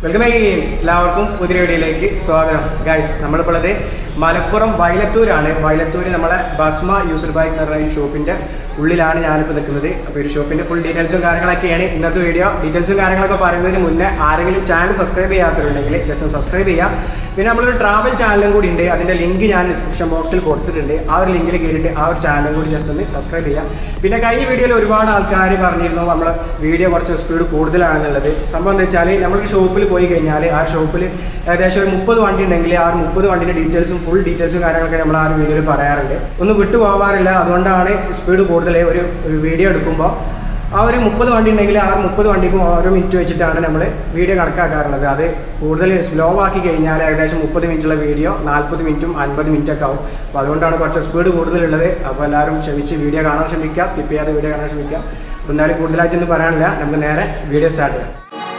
Welcome back again എല്ലാവർക്കും പുതിയ വീഡിയോയിലേക്ക് സ്വാഗതം ഗൈസ് നമ്മളിപ്പോൾ ഉള്ളത് മലപ്പുറം വയലത്തൂരാണ് വയലത്തൂർ നമ്മളെ ഭസ്മ യൂസർ ബൈക്ക് എന്ന് പറഞ്ഞ ഈ ഷോപ്പിന്റെ ഉള്ളിലാണ് ഞാനിപ്പോൾ നിൽക്കുന്നത് അപ്പോൾ ഈ ഷോപ്പിന്റെ ഫുൾ ഡീറ്റെയിൽസും കാര്യങ്ങളൊക്കെ ഇന്നത്തെ വീഡിയോ ഡീറ്റെയിൽസും കാര്യങ്ങളൊക്കെ പറയുന്നതിന് മുന്നേ ആരെങ്കിലും ചാനൽ സബ്സ്ക്രൈബ് ചെയ്യാത്തവരുണ്ടെങ്കിൽ ജസ്റ്റ് ഒന്ന് സബ്സ്ക്രൈബ് ചെയ്യുക പിന്നെ നമ്മളൊരു ട്രാവൽ ചാനലും കൂടി ഉണ്ട് അതിന്റെ ലിങ്ക് ഞാൻ ഡിസ്ക്രിപ്ഷൻ ബോക്സിൽ കൊടുത്തിട്ടുണ്ട് ആ ഒരു ലിങ്കിൽ കയറിയിട്ട് ആ ഒരു ചാനലും കൂടി ജസ്റ്റ് ഒന്ന് സബ്സ്ക്രൈബ് ചെയ്യാം പിന്നെ കഴിഞ്ഞ വീഡിയോയിൽ ഒരുപാട് ആൾക്കാർ പറഞ്ഞിരുന്നു നമ്മൾ വീഡിയോ കുറച്ച് സ്പീഡ് കൂടുതലാണെന്നുള്ളത് സംഭവം എന്താ വെച്ചാൽ നമ്മൾ ഷോപ്പിൽ പോയി കഴിഞ്ഞാൽ ആ ഷോപ്പിൽ ഏകദേശം ഒരു മുപ്പത് വണ്ടി ഉണ്ടെങ്കിൽ ആ ഒരു മുപ്പത് വണ്ടിന്റെ ഡീറ്റെയിൽസും ഫുൾ ഡീറ്റെയിൽസും കാര്യങ്ങളൊക്കെ നമ്മൾ ആ ഒരു വീഡിയോയിൽ പറയാറുണ്ട് ഒന്നും വിട്ടു പോകാറില്ല അതുകൊണ്ടാണ് സ്പീഡ് കൂടുതൽ ഒരു ഒരു വീഡിയോ എടുക്കുമ്പോൾ ആ ഒരു മുപ്പത് വണ്ടി ഉണ്ടെങ്കിൽ ആ മുപ്പത് വണ്ടിക്കും ഓരോ മിനിറ്റ് വെച്ചിട്ടാണ് നമ്മൾ വീഡിയോ കണക്കാക്കാറുള്ളത് അത് കൂടുതൽ സ്ലോ ആക്കി കഴിഞ്ഞാൽ ഏകദേശം മുപ്പത് മിനിറ്റുള്ള വീഡിയോ നാൽപ്പത് മിനിറ്റും അൻപത് മിനിറ്റ് ഒക്കെ ആവും അപ്പോൾ അതുകൊണ്ടാണ് കുറച്ച് സ്പീഡ് കൂടുതലുള്ളത് അപ്പോൾ എല്ലാവരും ക്ഷമിച്ച് വീഡിയോ കാണാൻ ശ്രമിക്കുക സ്കിപ്പ് ചെയ്യാതെ വീഡിയോ കാണാൻ ശ്രമിക്കുക അപ്പോൾ എന്തായാലും കൂടുതലായിട്ടൊന്നും പറയാനില്ല നമുക്ക് നേരെ വീഡിയോ സ്റ്റാർട്ട് ചെയ്യാം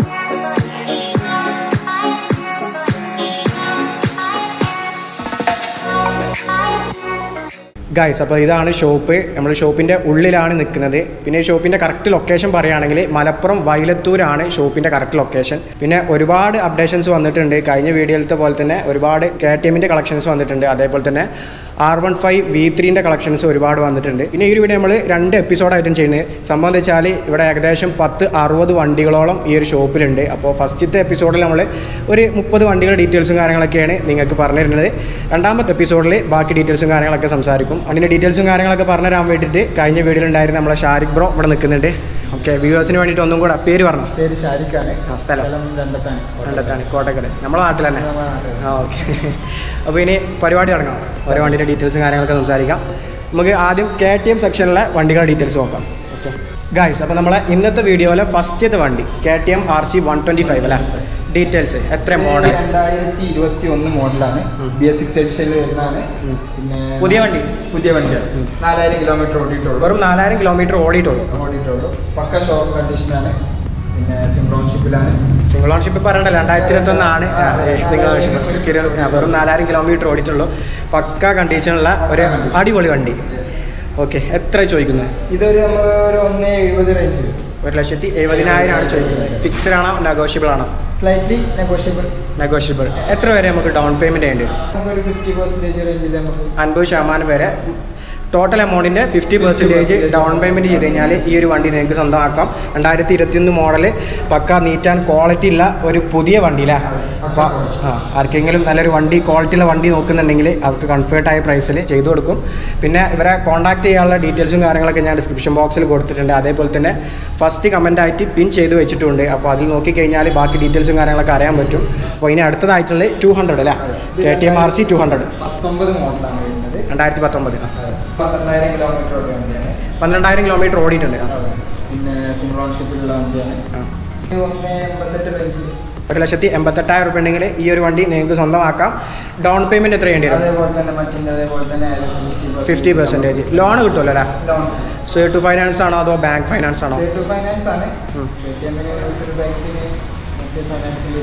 ഗൈസ് അപ്പോൾ ഇതാണ് ഷോപ്പ് നമ്മൾ ഷോപ്പിൻ്റെ ഉള്ളിലാണ് നിൽക്കുന്നത് പിന്നെ ഈ ഷോപ്പിൻ്റെ കറക്റ്റ് ലൊക്കേഷൻ പറയുകയാണെങ്കിൽ മലപ്പുറം വയലത്തൂരാണ് ഷോപ്പിൻ്റെ കറക്റ്റ് ലൊക്കേഷൻ പിന്നെ ഒരുപാട് അപ്ഡേഷൻസ് വന്നിട്ടുണ്ട് കഴിഞ്ഞ വീഡിയോയിലത്തെ പോലെ തന്നെ ഒരുപാട് കെ ടി എമ്മിൻ്റെ കളക്ഷൻസ് വന്നിട്ടുണ്ട് അതേപോലെ തന്നെ ആർ വൺ ഫൈവ് വി ത്രീൻ്റെ കളക്ഷൻസ് ഒരുപാട് വന്നിട്ടുണ്ട് പിന്നെ ഈ ഒരു വീഡിയോ നമ്മൾ രണ്ട് എപ്പിസോഡായിട്ടും ചെയ്യുന്നത് സംഭവം എന്താ വെച്ചാൽ ഇവിടെ ഏകദേശം പത്ത് അറുപത് വണ്ടികളോളം ഈ ഒരു ഷോപ്പിലുണ്ട് അപ്പോൾ ഫസ്റ്റത്തെ എപ്പിസോഡിൽ നമ്മൾ ഒരു മുപ്പത് വണ്ടികളുടെ ഡീറ്റെയിൽസും കാര്യങ്ങളൊക്കെയാണ് നിങ്ങൾക്ക് പറഞ്ഞു തരുന്നത് രണ്ടാമത്തെ എപ്പിസോഡിൽ ബാക്കി ഡീറ്റെയിൽസും കാര്യങ്ങളൊക്കെ സംസാരിക്കും അതിൻ്റെ ഡീറ്റെയിൽസും കാര്യങ്ങളൊക്കെ പറഞ്ഞു തരാൻ വേണ്ടിയിട്ട് കഴിഞ്ഞ വീഡിയോയിൽ ഉണ്ടായിരുന്ന നമ്മളെ ഷാരിഖ് ബ്രോ ഇവിടെ നിൽക്കുന്നുണ്ട് ഓക്കെ വ്യൂവേഴ്സിന് വേണ്ടിയിട്ട് ഒന്നും കൂടെ പേര് പറഞ്ഞു പേര് ഷാരിഖാണ് ആ, സ്ഥലം രണ്ടത്താണ് കണ്ടെത്താണ് കോട്ടക്കൽ നമ്മുടെ നാട്ടിൽ തന്നെ നമ്മുടെ നാട്ടിൽ. ആ ഓക്കെ അപ്പോൾ ഇനി പരിപാടി തുടങ്ങാം ഓരോ വണ്ടിയുടെ ഡീറ്റെയിൽസും കാര്യങ്ങളൊക്കെ സംസാരിക്കാം നമുക്ക് ആദ്യം കെ ടി എം സെക്ഷനിലെ വണ്ടികളുടെ ഡീറ്റെയിൽസ് നോക്കാം ഓക്കെ ഗായ്സ് അപ്പോൾ നമ്മളെ ഇന്നത്തെ വീഡിയോയിലെ ഫസ്റ്റത്തെ വണ്ടി K T M R C one twenty five അല്ലേ ഡീറ്റെയിൽസ് എത്ര മോഡൽ രണ്ടായിരത്തി ഇരുപത്തി ഒന്ന് മോഡലാണ് ഉം. ബി എസ് സിക്സ് എഡിഷനിൽ വരുന്നതാണ് ഉം. പിന്നെ പുതിയ വണ്ടി? പുതിയ വണ്ടിയാണ് ഉം. നാലായിരം കിലോമീറ്റർ ഓടിയിട്ടുള്ളൂ വെറും നാലായിരം കിലോമീറ്റർ ഓടിയിട്ടുള്ളൂ ഓടിയിട്ടുള്ളൂ പക്ക ഷോപ്പ് കണ്ടീഷനാണ് പിന്നെ സിംഗ് ഓൺഷിപ്പിലാണ് സിംഗിൾ ഓൺഷിപ്പ് പറയണ്ടല്ലോ രണ്ടായിരത്തി ഇരുപത്തൊന്നാണ് സിംഗിൾ ഓൺഷിപ്പ് വെറും നാലായിരം കിലോമീറ്റർ ഓടിയിട്ടുള്ളൂ പക്ക കണ്ടീഷനുള്ള ഒരു അടിപൊളി വണ്ടി ഓക്കെ എത്ര ചോദിക്കുന്നത് ഇതൊരു നമ്മൾ ഒരു ഒന്ന് എഴുപത് റേഞ്ച് ഒരു ലക്ഷത്തി എഴുപതിനായിരമാണ് ചോദിക്കുന്നത് ഫിക്സഡ് ആണോ നെഗോഷ്യബിൾ ആണോ സ്ലൈറ്റ്ലി നെഗോഷ്യബിൾ നെഗോഷ്യബിൾ എത്ര വരെ നമുക്ക് ഡൗൺ പേയ്മെൻറ്റ് ചെയ്യേണ്ടി വരും നമുക്കൊരു ഫിഫ്റ്റി പെർസെൻറ്റേജ് റേഞ്ചിൽ നമുക്ക് അൻപത് ശതമാനം വരെ ടോട്ടൽ എമൗണ്ടിൻ്റെ ഫിഫ്റ്റി പെർസെൻറ്റേജ് ഡൗൺ പേയ്മെൻറ്റ് ചെയ്ത് കഴിഞ്ഞാൽ ഈ ഒരു വണ്ടി നിങ്ങൾക്ക് സ്വന്തമാക്കാം രണ്ടായിരത്തി ഇരുപത്തിയൊന്ന് മോഡൽ പക്ക നീറ്റ് ആൻഡ് ക്വാളിറ്റി ഉള്ള ഒരു പുതിയ വണ്ടിയില്ലേ അപ്പോൾ ആ ആർക്കെങ്കിലും നല്ലൊരു വണ്ടി ക്വാളിറ്റിയുള്ള വണ്ടി നോക്കുന്നുണ്ടെങ്കിൽ അവർക്ക് കംഫേർട്ട് ആയ പ്രൈസിൽ ചെയ്തു കൊടുക്കും പിന്നെ ഇവരെ കോൺടാക്ട് ചെയ്യാനുള്ള ഡീറ്റെയിൽസും കാര്യങ്ങളൊക്കെ ഞാൻ ഡിസ്ക്രിപ്ഷൻ ബോക്സിൽ കൊടുത്തിട്ടുണ്ട് അതേപോലെ തന്നെ ഫസ്റ്റ് കമൻ്റ് ആയിട്ട് പിൻ ചെയ്ത് വെച്ചിട്ടുണ്ട് അപ്പോൾ അതിൽ നോക്കിക്കഴിഞ്ഞാൽ ബാക്കി ഡീറ്റെയിൽസും കാര്യങ്ങളൊക്കെ അറിയാൻ പറ്റും അപ്പോൾ ഇനി അടുത്തതായിട്ടുള്ള ടു ഹൺഡ്രഡ് അല്ലേ K T M R C two hundred പത്തൊമ്പത് മോഡലാണ് വരുന്നത് രണ്ടായിരത്തി പത്തൊമ്പത് പന്ത്രണ്ടായിരം കിലോമീറ്റർ ഓടിയ വണ്ടിയാണ് പന്ത്രണ്ടായിരം കിലോമീറ്റർ ഓടിയിട്ടുണ്ട് ആ. പിന്നെ സിംഗിൾ ഓൺഷിപ്പിലുള്ള വണ്ടിയാണ് ആ. ഇത് ഒന്ന് എൺപത്തെട്ട് റേഞ്ചിൽ ഒരു ലക്ഷത്തി എൺപത്തെട്ടായിരം റുപ്യ ഉണ്ടെങ്കിൽ ഈ ഒരു വണ്ടി നിങ്ങൾക്ക് സ്വന്തമാക്കാം ഡൗൺ പേയ്മെൻറ്റ് എത്ര ചെയ്യേണ്ടി വരും അതേപോലെ തന്നെ മറ്റിൻ്റെ അതേപോലെ തന്നെ ഏകദേശം ഫിഫ്റ്റി പെർസെൻറ്റേജ് ലോൺ കിട്ടുമല്ലോ അല്ലേ ലോൺസ് സീ ടു ഫൈനാൻസ് ആണോ അതോ ബാങ്ക് ഫൈനാൻസ് ആണോ ടു ഫൈനാൻസ് ആണ് ഉം. പേടിഎമ്മിന് ബാങ്ക്സിന് മറ്റേ ഫൈനാൻസിൽ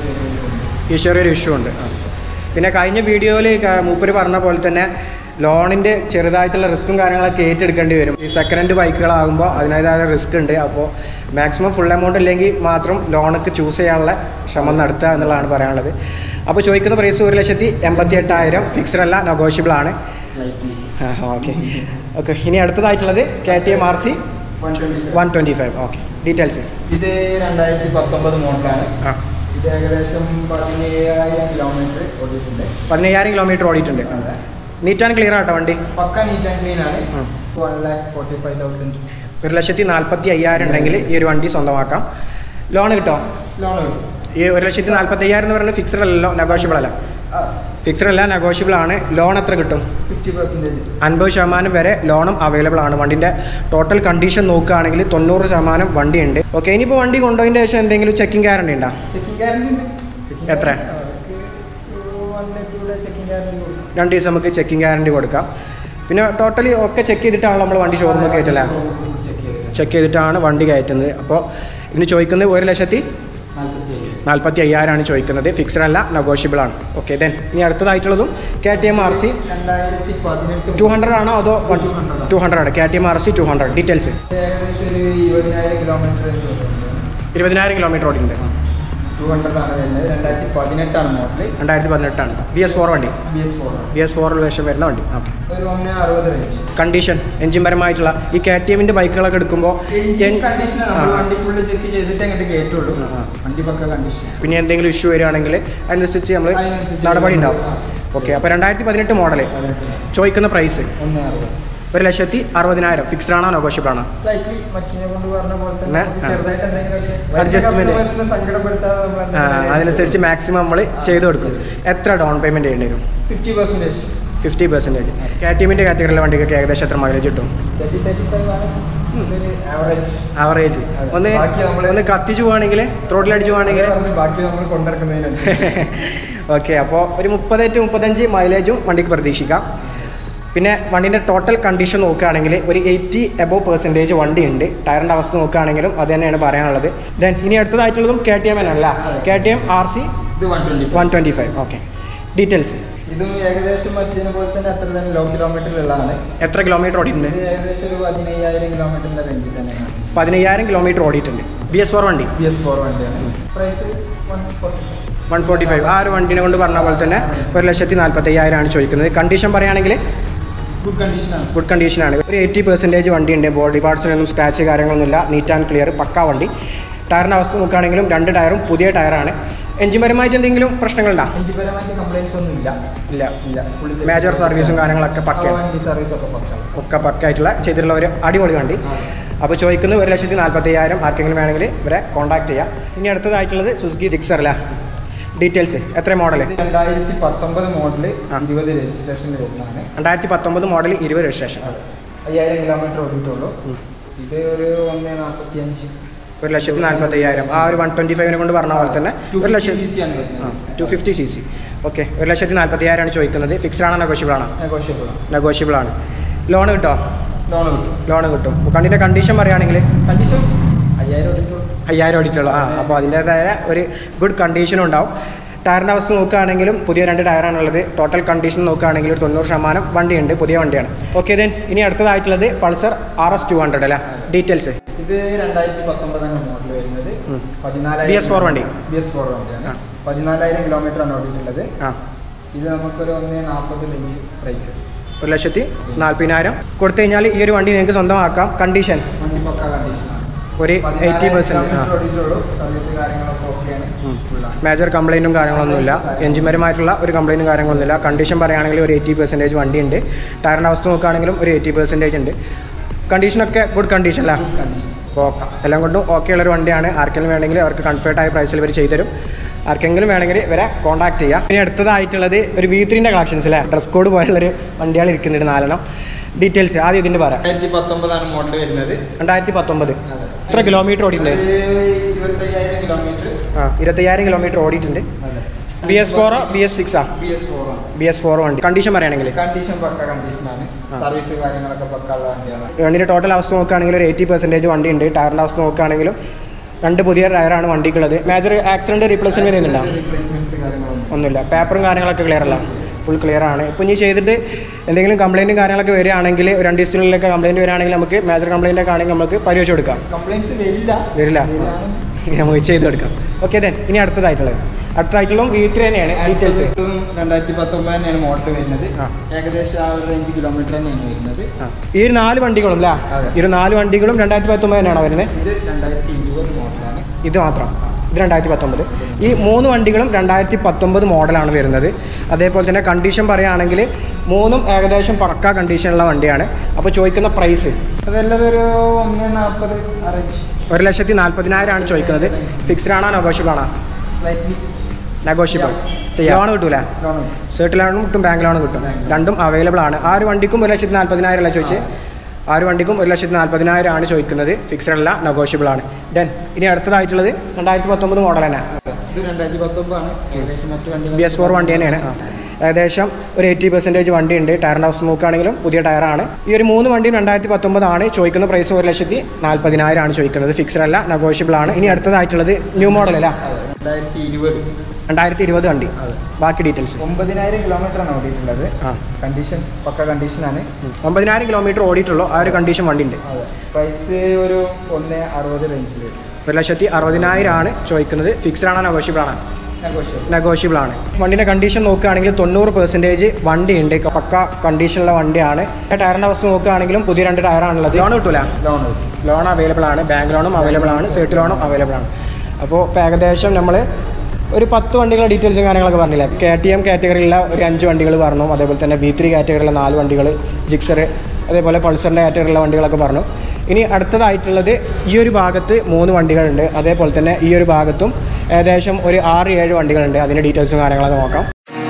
ഈ ചെറിയൊരു ഇഷ്യൂ ഉണ്ട് ആ. പിന്നെ കഴിഞ്ഞ വീഡിയോയിൽ മൂപ്പര് പറഞ്ഞ പോലെ തന്നെ ലോണിൻ്റെ ചെറുതായിട്ടുള്ള റിസ്ക്കും കാര്യങ്ങളൊക്കെ ഏറ്റെടുക്കേണ്ടി വരും ഈ സെക്കൻഡ് ഹാൻഡ് ബൈക്കുകളാകുമ്പോൾ അതിനേതായ റിസ്ക് ഉണ്ട് അപ്പോൾ മാക്സിമം ഫുൾ എമൗണ്ട് ഇല്ലെങ്കിൽ മാത്രം ലോണൊക്കെ ചൂസ് ചെയ്യാനുള്ള ശ്രമം നടത്തുക എന്നുള്ളതാണ് പറയാനുള്ളത് അപ്പോൾ ചോദിക്കുന്ന പ്രൈസ് ഒരു ലക്ഷത്തി എൺപത്തി എട്ടായിരം ഫിക്സഡ് അല്ല നെഗോഷ്യബിൾ ആണ് സ്ലൈറ്റ്ലി ഓക്കെ ഓക്കെ ഇനി അടുത്തതായിട്ടുള്ളത് K T M R C one twenty one twenty five okay details ഇത് രണ്ടായിരത്തി പത്തൊമ്പത് മോഡലാണ് ആ ഇത് ഏകദേശം പതിനേഴായിരം കിലോമീറ്റർ ഓടിയിട്ടുണ്ട് പതിനയ്യായിരം കിലോമീറ്റർ ഓടിയിട്ടുണ്ട് അതെ നീറ്റ് ആൻഡ് ക്ലിയർ ആട്ടോ വണ്ടി പക്ക നീറ്റ് ആൻഡ് ക്ലീൻ ആണ് ഉം. One lakh forty five thousand ഒരു ലക്ഷത്തി നാൽപ്പത്തി അയ്യായിരം ഉണ്ടെങ്കിൽ ഈ ഒരു വണ്ടി സ്വന്തമാക്കാം ലോൺ കിട്ടോ ലോൺ കിട്ടും ഈ ഒരു ലക്ഷത്തി നാൽപ്പത്തി അയ്യായിരം എന്ന് പറയുന്നത് ഫിക്സഡ് അല്ലല്ലോ നെഗോഷ്യബിൾ അല്ല ഫിക്സഡ് അല്ല നെഗോഷ്യബിൾ ആണ് ലോൺ എത്ര കിട്ടും ഫിഫ്റ്റി പെർസെൻറ്റേജ് അൻപത് ശതമാനം വരെ ലോണും അവൈലബിൾ ആണ് വണ്ടിൻ്റെ ടോട്ടൽ കണ്ടീഷൻ നോക്കുകയാണെങ്കിൽ തൊണ്ണൂറ് ശതമാനം വണ്ടിയുണ്ട് ഓക്കെ ഇനിയിപ്പോൾ വണ്ടി കൊണ്ടുപോയതിൻ്റെ ശേഷം എന്തെങ്കിലും ചെക്കിംഗ് ഗ്യാരണ്ടി ഉണ്ടോ ചെക്കിംഗ് ഗ്യാരണ്ടി ഉണ്ട് Checking എത്ര? guarantee അവർക്ക് one day, two day checking guarantee കൊടുക്കും. രണ്ട് ദിവസം നമുക്ക് ചെക്കിംഗ് ഗ്യാരണ്ടി കൊടുക്കാം പിന്നെ ടോട്ടലി ഒക്കെ ചെക്ക് ചെയ്തിട്ടാണല്ലോ നമ്മൾ വണ്ടി ഷോറൂമിൽ കയറ്റല്ലേ Check ചെയ്ത്. ചെക്ക് ചെയ്തിട്ടാണ് വണ്ടി കയറ്റുന്നത് അപ്പോൾ ഇതിന് ചോദിക്കുന്നത് ഒരു ലക്ഷത്തി നാല്പത്തിയേഴ്. നാൽപ്പത്തി അയ്യായിരമാണ് ചോദിക്കുന്നത് ഫിക്സഡ് അല്ല നെഗോഷ്യബിൾ ആണ് ഓക്കെ ദെൻ ഇനി അടുത്തതായിട്ടുള്ളതും K T M R C രണ്ടായിരത്തി പതിനെട്ട് ടു ഹൺഡ്രഡ് ആണോ അതോ ടു ഹൺഡ്രഡ് ആണ് K T M R C two hundred details ഏകദേശം ഒരു ഇരുപതിനായിരം കിലോമീറ്റർ ഇരുപതിനായിരം കിലോമീറ്റർ ഓടിയിട്ടുണ്ട് ടു ഹൺഡ്രഡ് ആണ് വരുന്നത് രണ്ടായിരത്തി പതിനെട്ടാണ് മോഡൽ രണ്ടായിരത്തി പതിനെട്ടാണ് ബി എസ് ഫോർ വണ്ടി B S four B S ഫോറിൽ വേഷം വരുന്ന വണ്ടി ഓക്കെ ഒരു ഒന്ന് അറുപത് റേഞ്ച് കണ്ടീഷൻ എഞ്ചിൻപരമായിട്ടുള്ള ഈ കെ ടി എമ്മിൻ്റെ ബൈക്കുകളൊക്കെ എടുക്കുമ്പോൾ കണ്ടീഷൻ നമ്മൾ ആ. വണ്ടി ഫുള്ള് ചെക്ക് ചെയ്തിട്ട് അങ്ങോട്ട് കേട്ടുള്ളൂ ആ, ആ. വണ്ടി പക്ക കണ്ടീഷൻ പിന്നെ എന്തെങ്കിലും ഇഷ്യൂ വരികയാണെങ്കിൽ അതിനനുസരിച്ച് നമ്മൾ അതിനനുസരിച്ച് നടപടി ഉണ്ടാവും ആ. ഓക്കെ അപ്പോൾ രണ്ടായിരത്തി പതിനെട്ട് മോഡല് ചോദിക്കുന്ന പ്രൈസ് ഒന്ന് അറുപത് ഒരു ലക്ഷത്തി അറുപതിനായിരം ഫിക്സ്ഡ് ആണോ നെഗോഷ്യബിൾ ആണോ സ്ലൈറ്റ്ലി മച്ചിനെ കൊണ്ട് പറഞ്ഞ പോലെ തന്നെ പിന്നെ, നമുക്ക് ആ. ചെറുതായിട്ട് എന്തെങ്കിലുമൊക്കെ Adjustment. customers-നെ സങ്കടപ്പെടുത്താതെ നമ്മൾ ആ, അതനുസരിച്ച് മാക്സിമം നമ്മൾ ചെയ്ത് കൊടുക്കും എത്ര ഡൗൺ പേയ്മെൻറ്റ് ചെയ്യേണ്ടി വരും fifty percentage fifty percentage K T എമ്മിൻ്റെ കാറ്റഗറിയിലെ വണ്ടിക്കൊക്കെ ഏകദേശം എത്ര മൈലേജ് കിട്ടും തേർട്ടി തേർട്ടി ഫൈവ് ആണ് ഇതൊരു ആവറേജ് ആവറേജ് അതെ. ഒന്ന് ബാക്കി നമ്മള് ഒന്ന് കത്തിച്ച് പോവാണെങ്കിൽ ത്രോട്ടിലടിച്ച് പോവാണെങ്കിൽ ബാക്കി നമ്മൾ കൊണ്ടിറക്കുന്നതിനനുസരിച്ച് ഓക്കെ അപ്പോൾ ഒരു മുപ്പത് ടു മുപ്പത്തഞ്ച് മൈലേജും വണ്ടിക്ക് പ്രതീക്ഷിക്കാം പിന്നെ വണ്ടീൻ്റെ ടോട്ടൽ കണ്ടീഷൻ നോക്കുകയാണെങ്കിൽ ഒരു എയ്റ്റി എബോ പെർസെൻറ്റേജ് വണ്ടി ഉണ്ട് ടയറിൻ്റെ അവസ്ഥ നോക്കുകയാണെങ്കിലും അത് തന്നെയാണ് പറയാനുള്ളത് ദെൻ ഇനി അടുത്തതായിട്ടുള്ളതും കെ ടി എം അല്ല K T M R C ഇത് one twenty one twenty five okay details ഇതും ഏകദേശം മറ്റേനെ പോലെ തന്നെ അത്ര തന്നെ ലോ കിലോമീറ്ററിലുള്ളതാണ് എത്ര കിലോമീറ്റർ ഓടിയിട്ടുണ്ട് ഇത് ഏകദേശം ഒരു പതിനയ്യായിരം കിലോമീറ്ററിന്റെ റേഞ്ചിൽ തന്നെയാണ് പതിനയ്യായിരം കിലോമീറ്റർ ഓടിയിട്ടുണ്ട് ബി എസ് ഫോർ വണ്ടി ബി എസ് ഫോർ വണ്ടിയാണ് price one forty one forty five ആ ഒരു വണ്ടിനെ കൊണ്ട് പറഞ്ഞ പോലെ തന്നെ ഒരു ലക്ഷത്തി നാൽപ്പത്തയ്യായിരം ആണ് ചോദിക്കുന്നത് കണ്ടീഷൻ പറയുകയാണെങ്കിൽ ഗുഡ് കണ്ടീഷനാണ് ഗുഡ് കണ്ടീഷനാണ് ഒരു എയ്റ്റി പെർസെൻറ്റേജ് വണ്ടി ഉണ്ട് ബോഡി പാർട്സിനൊന്നും സ്ക്രാച്ച് കാര്യങ്ങളൊന്നുമില്ല നീറ്റ് ആൻഡ് ക്ലിയർ പക്കാ വണ്ടി ടയറിൻ്റെ അവസ്ഥ നോക്കുകയാണെങ്കിലും രണ്ട് ടയറും പുതിയ ടയറാണ് എഞ്ചിൻപരമായിട്ട് എന്തെങ്കിലും പ്രശ്നങ്ങളുണ്ടോ എഞ്ചിപരമായിട്ട് കംപ്ലൈൻസ് ഒന്നും ഇല്ല ഇല്ല ഇല്ല ഫുൾ മേജർ സർവീസും കാര്യങ്ങളൊക്കെ പക്കയാണ് വണ്ടി സർവീസ് ഒക്കെ പക്കാണ് ഒക്കെ പക്കായിട്ടുള്ള ചെയ്തിട്ടുള്ള ഒരു അടിപൊളി വണ്ടി അപ്പോൾ ചോദിക്കുന്നത് ഒരു ലക്ഷത്തി നാൽപ്പത്തി അയ്യായിരം ആർക്കെങ്കിലും വേണമെങ്കിൽ ഇവരെ കോൺടാക്ട് ചെയ്യാം ഇനി അടുത്തതായിട്ടുള്ളത് സുസുക്കി ജിക്സർ അല്ല ഡീറ്റെയിൽസ് എത്ര മോഡൽ ഇത് രണ്ടായിരത്തി പത്തൊമ്പത് മോഡല് ആ. ഇരുപത് രജിസ്ട്രേഷനിൽ വരുന്നതാണ് രണ്ടായിരത്തി പത്തൊമ്പത് മോഡൽ ഇരുപത് രജിസ്ട്രേഷൻ അയ്യായിരം കിലോമീറ്റർ ഓടിയിട്ടുള്ളൂ ഇത് ഒരു ഒന്ന് നാൽപ്പത്തി അഞ്ച് ഒരു ലക്ഷത്തി നാൽപ്പത്തി അയ്യായിരം ആ ഒരു വൺ ട്വൻറ്റി ഫൈവിനെ കൊണ്ട് പറഞ്ഞ പോലെ തന്നെ ഒരു ലക്ഷത്തി സി സി ആണ് വരുന്നത് two fifty C C okay ഒരു ലക്ഷത്തി നാൽപ്പത്തി അയ്യായിരമാണ് ചോദിക്കുന്നത് ഫിക്സ്ഡ് ആണോ നെഗോഷ്യബിൾ ആണോ നെഗോഷ്യബിൾ ആണ് നെഗോഷ്യബിൾ ആണ് ലോൺ കിട്ടോ ലോൺ കിട്ടും ലോൺ കിട്ടും കണ്ടിൻ്റെ കണ്ടീഷൻ പറയുകയാണെങ്കിൽ കണ്ടീഷൻ അയ്യായിരം ഓടിയിട്ടുള്ളൂ അയ്യായിരം ഓടിയിട്ടുള്ളൂ ആ അപ്പോൾ അതിൻ്റേതായ ഒരു ഗുഡ് കണ്ടീഷനും ഉണ്ടാവും ടയറിൻ്റെ അവസ്ഥ നോക്കുകയാണെങ്കിലും പുതിയ രണ്ട് ടയറാണുള്ളത് ടോട്ടൽ കണ്ടീഷൻ നോക്കുകയാണെങ്കിൽ ഒരു തൊണ്ണൂറ് ശതമാനം വണ്ടിയുണ്ട് പുതിയ വണ്ടിയാണ് ഓക്കെ ദെൻ ഇനി അടുത്തതായിട്ടുള്ളത് Pulsar R S two hundred അല്ലേ ഡീറ്റെയിൽസ് ഇത് രണ്ടായിരത്തി പത്തൊമ്പതാണ് മോഡൽ വരുന്നത് ഉം. പതിനാലായിരം BS4 വണ്ടി. ബി എസ് ഫോർ വണ്ടിയാണ് ആ. പതിനാലായിരം കിലോമീറ്റർ ആണ് ഓടിയിട്ടുള്ളത് ആ ഇത് നമുക്കൊരു ഒന്ന് നാൽപ്പത് റേഞ്ച് പ്രൈസ് ഒരു ലക്ഷത്തി നാൽപ്പതിനായിരം കൊടുത്തു കഴിഞ്ഞാൽ ഈ ഒരു വണ്ടി നിങ്ങൾക്ക് സ്വന്തമാക്കാം കണ്ടീഷൻ വണ്ടി പക്ക കണ്ടീഷനാണ് ഒരു എയ്റ്റി പെർസെൻറ്റ് ആ ഓടിയിട്ടുള്ളൂ സർവീസ് കാര്യങ്ങളൊക്കെ ഓക്കെയാണ് ഉം. ഫുള്ളാണ് മേജർ കംപ്ലൈൻറ്റും കാര്യങ്ങളൊന്നുമില്ല എഞ്ചിൻപരമായിട്ടുള്ള ഒരു കംപ്ലൈൻറ്റും കാര്യങ്ങളൊന്നുമില്ല കണ്ടീഷൻ പറയുകയാണെങ്കിൽ ഒരു എയ്റ്റി പെർസെൻറ്റേജ് വണ്ടിയുണ്ട് ടയറിൻ്റെ അവസ്ഥ നോക്കുകയാണെങ്കിലും ഒരു എയ്റ്റി പെർസെൻറ്റേജ് ഉണ്ട് കണ്ടീഷനൊക്കെ ഗുഡ് കണ്ടീഷൻ അല്ല കണ്ടീഷൻ അപ്പോൾ എല്ലാം കൊണ്ടും ഓക്കെ ഉള്ളൊരു വണ്ടിയാണ് ആർക്കെങ്കിലും വേണമെങ്കിൽ അവർക്ക് കംഫർട്ടായ പ്രൈസിൽ ഇവർ ചെയ്തുതരും ആർക്കെങ്കിലും വേണമെങ്കിൽ ഇവരെ കോൺടാക്ട് ചെയ്യാം ഇനി അടുത്തതായിട്ടുള്ളത് ഒരു വി ത്രീൻ്റെ കളക്ഷൻസ് അല്ലേ ഡ്രസ് കോഡ് പോലുള്ളൊരു വണ്ടികൾ ഇരിക്കുന്നുണ്ട് നാലെണ്ണം ഡീറ്റെയിൽസ് ആദ്യം ഇതിൻ്റെ പറയാം രണ്ടായിരത്തി പത്തൊമ്പതാണ് മോഡൽ വരുന്നത് രണ്ടായിരത്തി പത്തൊമ്പത് അതെ. എത്ര കിലോമീറ്റർ ഓടിയിട്ടുണ്ട് ഇരുപത്തയ്യായിരം കിലോമീറ്റർ ആ ഇരുപത്തയ്യായിരം കിലോമീറ്റർ ഓടിയിട്ടുണ്ട് ബി എസ് ഫോറോ ബി എസ് സിക്സോ ബി എസ് ഫോർ ആണ് ബി എസ് ഫോർ വണ്ടി കണ്ടീഷൻ പറയുകയാണെങ്കിൽ കണ്ടീഷൻ പക്ക കണ്ടീഷനാണ് ആ. സർവീസ് കാര്യങ്ങളൊക്കെ പക്ക ഉള്ള വണ്ടിയാണ് വണ്ടിയുടെ ടോട്ടൽ അവസ്ഥ നോക്കുകയാണെങ്കിൽ ഒരു എയ്റ്റി പെർസെൻറ്റേജ് വണ്ടി ഉണ്ട് ടയറിൻ്റെ അവസ്ഥ നോക്കുകയാണെങ്കിലും രണ്ട് പുതിയ ടയറാണ് വണ്ടിക്കുള്ളത് മേജർ ആക്സിഡൻറ്റ് റീപ്ലേസ്മെൻറ്റ് ചെയ്യുന്നുണ്ടോ റീപ്ലേസ്മെന്റ്സ് കാര്യങ്ങളൊന്നും ഒന്നുമില്ല പേപ്പറും കാര്യങ്ങളൊക്കെ ക്ലിയർ അല്ല ഫുൾ ക്ലിയർ ആണ് ഇപ്പോൾ ഇനി ചെയ്തിട്ട് എന്തെങ്കിലും കംപ്ലൈൻറ്റും കാര്യങ്ങളൊക്കെ വരികയാണെങ്കിൽ ഒരു രണ്ട് ദിവസത്തിനുള്ളിലൊക്കെ കംപ്ലൈൻറ്റ് വരികയാണെങ്കിൽ നമുക്ക് മേജർ കംപ്ലൈൻ്റ് ഒക്കെ ആണെങ്കിൽ നമുക്ക് പരിശോധിച്ച് കൊടുക്കാം കംപ്ലൈൻറ്റ്സ് വരില്ല വരില്ല വരികയാണ്. നമുക്ക് ചെയ്ത് കൊടുക്കാം ഓക്കെ ദെൻ ഇനി അടുത്തതായിട്ടുള്ളത് അടുത്തതായിട്ടുള്ള വി ത്രീ തന്നെയാണ് ഡീറ്റെയിൽസ് ഇതും രണ്ടായിരത്തി പത്തൊമ്പത് തന്നെയാണ് മോഡൽ വരുന്നത് ആ. ഏകദേശം ആ ഒരു റേഞ്ച് കിലോമീറ്റർ തന്നെയാണ് വരുന്നത് ഈ ഒരു നാല് വണ്ടികളും അല്ലേ അതെ. ഈ ഒരു നാല് വണ്ടികളും രണ്ടായിരത്തി പത്തൊമ്പത് തന്നെയാണോ വരുന്നത് ഇത് രണ്ടായിരത്തി ഇരുപത് മോഡലാണ് ഇത് മാത്രം ഇത് രണ്ടായിരത്തി പത്തൊമ്പത് ഈ മൂന്ന് വണ്ടികളും രണ്ടായിരത്തി പത്തൊമ്പത് മോഡലാണ് വരുന്നത് അതേപോലെ തന്നെ കണ്ടീഷൻ പറയുകയാണെങ്കിൽ മൂന്നും ഏകദേശം പക്ക കണ്ടീഷനുള്ള വണ്ടിയാണ് അപ്പോൾ ചോദിക്കുന്ന പ്രൈസ് അതെല്ലാം ഒരു ഒന്ന് നാൽപ്പത് ആ റേഞ്ച് ഒരു ലക്ഷത്തി നാൽപ്പതിനായിരമാണ് ചോദിക്കുന്നത് ഫിക്സ്ഡ് ആണോ നെഗോഷ്യബിൾ ആണോ സ്ലൈറ്റ്ലി നെഗോഷ്യബിൾ ചെയ്യാം ലോൺ കിട്ടൂല ലോൺ സെർട്ട് ലോണും കിട്ടും ബാങ്ക് ലോണും കിട്ടും രണ്ടും അവൈലബിൾ ആണ് ആ ഒരു വണ്ടിക്കും ഒരു ലക്ഷത്തി നാൽപ്പതിനായിരം അല്ല ചോദിച്ച് ആ ഒരു വണ്ടിക്കും ഒരു ലക്ഷത്തി നാൽപ്പതിനായിരം ആണ് ചോദിക്കുന്നത് ഫിക്സ്ഡ് അല്ല നെഗോഷ്യബിൾ ആണ് ദെൻ ഇനി അടുത്തതായിട്ടുള്ളത് രണ്ടായിരത്തി പത്തൊമ്പത് മോഡൽ തന്നെ ഇത് രണ്ടായിരത്തി പത്തൊമ്പതാണ് ഏകദേശം മറ്റു വണ്ടി ബി എസ് ഫോർ വണ്ടി തന്നെയാണ് ആ. ഏകദേശം ഒരു എയ്റ്റി പെർസെൻറ്റേജ് വണ്ടി ഉണ്ട് ടയറിൻ്റെ അവസ്ഥ നോക്കുകയാണെങ്കിലും പുതിയ ടയറാണ് ഈ ഒരു മൂന്ന് വണ്ടിയും രണ്ടായിരത്തി പത്തൊമ്പതാണ് ചോദിക്കുന്ന പ്രൈസ് ഒരു ലക്ഷത്തി നാൽപ്പതിനായിരം ആണ് ചോദിക്കുന്നത് ഫിക്സ്ഡ് അല്ല നെഗോഷ്യബിൾ ആണ് ഇനി അടുത്തതായിട്ടുള്ളത് ന്യൂ മോഡൽ അല്ല രണ്ടായിരത്തി ഇരുപത് രണ്ടായിരത്തി ഇരുപത് വണ്ടി അതെ. ബാക്കി ഡീറ്റെയിൽസ് ഒമ്പതിനായിരം കിലോമീറ്റർ ആണ് ഓടിയിട്ടുള്ളത് ആ കണ്ടീഷൻ പക്ക കണ്ടീഷനാണ് ഒമ്പതിനായിരം കിലോമീറ്റർ ഓടിയിട്ടുള്ളൂ ആ ഒരു കണ്ടീഷൻ വണ്ടി ഉണ്ട് അതെ പ്രൈസ് ഒരു ഒന്ന് അറുപത് റേഞ്ചിൽ വരും ഒരു ലക്ഷത്തി അറുപതിനായിരമാണ് ചോദിക്കുന്നത് ഫിക്സ്ഡ് ആണോ നെഗോഷ്യബിൾ ആണ് നെഗോഷ്യബിൾ നെഗോഷ്യബിൾ ആണ് വണ്ടിൻ്റെ കണ്ടീഷൻ നോക്കുകയാണെങ്കിൽ തൊണ്ണൂറ് പെർസെൻറ്റേജ് വണ്ടി ഉണ്ട് പക്ക കണ്ടീഷനുള്ള വണ്ടിയാണ് ടയറിൻ്റെ അവസ്ഥ നോക്കുകയാണെങ്കിലും പുതിയ രണ്ട് ടയറാണുള്ളത് ലോൺ കിട്ടൂല ലോൺ കിട്ടും ലോൺ അവൈലബിൾ ആണ് ബാങ്ക് ലോണും അവൈലബിൾ ആണ് സെർട്ട് ലോണും അവൈലബിൾ ആണ് അപ്പോൾ ഇപ്പോൾ ഏകദേശം നമ്മൾ ഒരു പത്ത് വണ്ടികളുടെ ഡീറ്റെയിൽസും കാര്യങ്ങളൊക്കെ പറഞ്ഞില്ല കെ ടി എം കാറ്റഗറിയിലുള്ള ഒരു അഞ്ച് വണ്ടികൾ പറഞ്ഞു അതേപോലെ തന്നെ വി ത്രീ കാറ്റഗറിയിലുള്ള നാല് വണ്ടികൾ ജിക്സർ അതേപോലെ പൾസറിൻ്റെ കാറ്റഗറിയിലുള്ള വണ്ടികളൊക്കെ പറഞ്ഞു ഇനി അടുത്തതായിട്ടുള്ളത് ഈ ഒരു ഭാഗത്ത് മൂന്ന് വണ്ടികളുണ്ട് അതേപോലെ തന്നെ ഈ ഒരു ഭാഗത്തും ഏകദേശം ഒരു ആറ് ഏഴ് വണ്ടികളുണ്ട് അതിൻ്റെ ഡീറ്റെയിൽസും കാര്യങ്ങളൊക്കെ നോക്കാം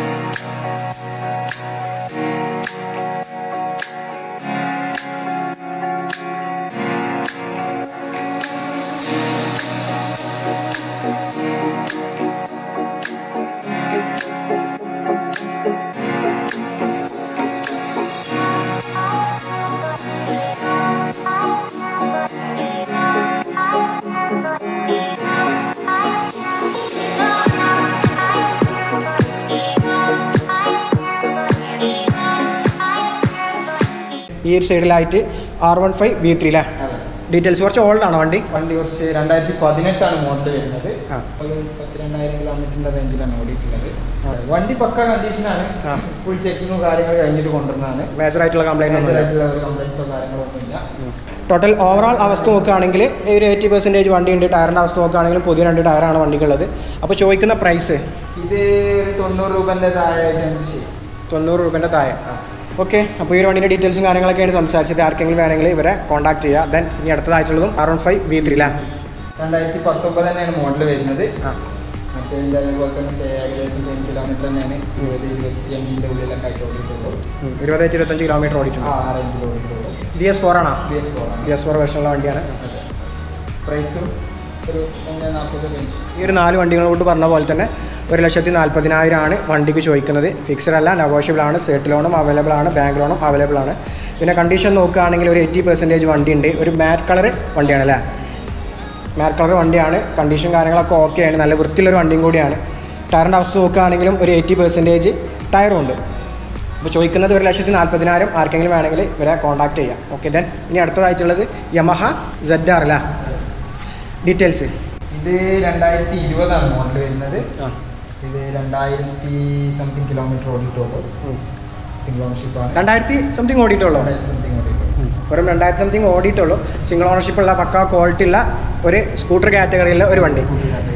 ഈ ഒരു സൈഡിലായിട്ട് R one five V three അല്ലേ അതെ. ഡീറ്റെയിൽസ് കുറച്ച് ഓൾഡ് ആണോ വണ്ടി വണ്ടി കുറച്ച് രണ്ടായിരത്തി പതിനെട്ടാണ് മോഡൽ വരുന്നത് ആ. ഒരു പത്തിരണ്ടായിരം കിലോമീറ്ററിന്റെ റേഞ്ചിലാണ് ഓടിയിട്ടുള്ളത് വണ്ടി പക്ക കണ്ടീഷനാണ് ആ. ഫുൾ ചെക്കിങ്ങും കാര്യങ്ങൾ കഴിഞ്ഞിട്ട് കൊണ്ടുവന്നതാണ് മേജർ ആയിട്ടുള്ള കംപ്ലൈൻറ്റ് ഒന്നും മേജറായിട്ടുള്ള ഒരു കംപ്ലൈൻസോ കാര്യങ്ങളോ ഒന്നുമില്ല ടോട്ടൽ ഓവറോൾ അവസ്ഥ നോക്കുകയാണെങ്കിൽ ഒരു എയ്റ്റി പെർസെൻറ്റേജ് വണ്ടിയുണ്ട് ടയറിൻ്റെ അവസ്ഥ നോക്കുകയാണെങ്കിലും പുതിയ രണ്ട് ടയറാണ് വണ്ടിക്കുള്ളത് അപ്പോൾ ചോദിക്കുന്ന പ്രൈസ് ഇത് ഒരു തൊണ്ണൂറ് രൂപന്റെ താഴെയായിട്ട് നമുക്ക് ചെയ്യും തൊണ്ണൂറ് രൂപേൻ്റെ താഴെ ഓക്കെ അപ്പോൾ ഈ ഒരു വണ്ടിൻ്റെ ഡീറ്റെയിൽസും കാര്യങ്ങളൊക്കെയാണ് സംസാരിച്ചത് ആർക്കെങ്കിലും വേണമെങ്കിൽ ഇവരെ കോൺടാക്ട് ചെയ്യുക ദെൻ ഇനി അടുത്തതായിട്ടുള്ളതും R one five V three അല്ലേ രണ്ടായിരത്തി പത്തൊമ്പത് തന്നെയാണ് മോഡൽ വരുന്നത് ആ മറ്റേ ഇതിന്റെ അതേപോലെ തന്നെ സേ- ഏകദേശം സെയിം കിലോമീറ്റർ തന്നെയാണ് ഇരുപത് ഇരുപത്തി അഞ്ചിന്റെ ഉള്ളിലൊക്കെ ആയിട്ട് ഓടിയിട്ടുള്ളൂ ഉം. ഇരുപത്തേറ്റ് ഇരുപത്തഞ്ച് കിലോമീറ്റർ ആ ഓടിയിട്ടുണ്ട് ആ റേഞ്ചിൽ ഓടിയിട്ടുള്ളൂ ബി എസ് ഫോർ ആണോ B S four B S four വേർഷനുള്ള വണ്ടിയാണ് പ്രൈസും ഒരു ഒന്ന് നാൽപ്പത് റേഞ്ച് ഈ ഒരു നാല് വണ്ടികളോട് പറഞ്ഞ പോലെ തന്നെ ഒരു ലക്ഷത്തി നാൽപ്പതിനായിരമാണ് വണ്ടിക്ക് ചോദിക്കുന്നത് ഫിക്സഡ് അല്ല നെഗോഷ്യബിൾ ആണ് സെറ്റ് ലോണും അവൈലബിൾ ആണ് ബാങ്ക് ലോണും അവൈലബിൾ ആണ് പിന്നെ കണ്ടീഷൻ നോക്കുകയാണെങ്കിൽ ഒരു എയ്റ്റി പെർസെൻറ്റേജ് വണ്ടി ഉണ്ട് ഒരു മാറ്റ് കളർ വണ്ടിയാണ് അല്ലേ മാറ്റ് കളർ വണ്ടിയാണ് കണ്ടീഷൻ കാര്യങ്ങളൊക്കെ ഓക്കെ ആണ് നല്ല വൃത്തിയുള്ളൊരു വണ്ടിയും കൂടിയാണ് ടയറിൻ്റെ അവസ്ഥ നോക്കുകയാണെങ്കിലും ഒരു എയ്റ്റി പെർസെൻറ്റേജ് ടയറും ഉണ്ട് അപ്പോൾ ചോദിക്കുന്നത് ഒരു ലക്ഷത്തി നാൽപ്പതിനായിരം ആർക്കെങ്കിലും വേണമെങ്കിൽ ഇവരെ കോൺടാക്ട് ചെയ്യാം ഓക്കെ ദെൻ ഇനി അടുത്തതായിട്ടുള്ളത് യമഹ സെഡ് ആർ അല്ലേ ഡീറ്റെയിൽസ് ഇത് രണ്ടായിരത്തി ഇരുപതാണ് മോഡൽ വരുന്നത് ആ ഇത് രണ്ടായിരത്തി സംതിങ് കിലോമീറ്റർ ഓടിയിട്ടുള്ളൂ സിംഗിൾ ഓണർഷിപ്പ് ആണ് രണ്ടായിരത്തി സംതിങ് ഓടിയിട്ടുള്ളൂ രണ്ടായിരത്തി സംതിങ് ഓടിയിട്ടുള്ളൂ വെറും രണ്ടായിരത്തി സംതിങ് ഓടിയിട്ടുള്ളൂ സിംഗിൾ ഓണർഷിപ്പ് ഉള്ള പക്ക ക്വാളിറ്റി ഉള്ള ഒരു സ്കൂട്ടർ കാറ്റഗറിയിലെ ഒരു വണ്ടി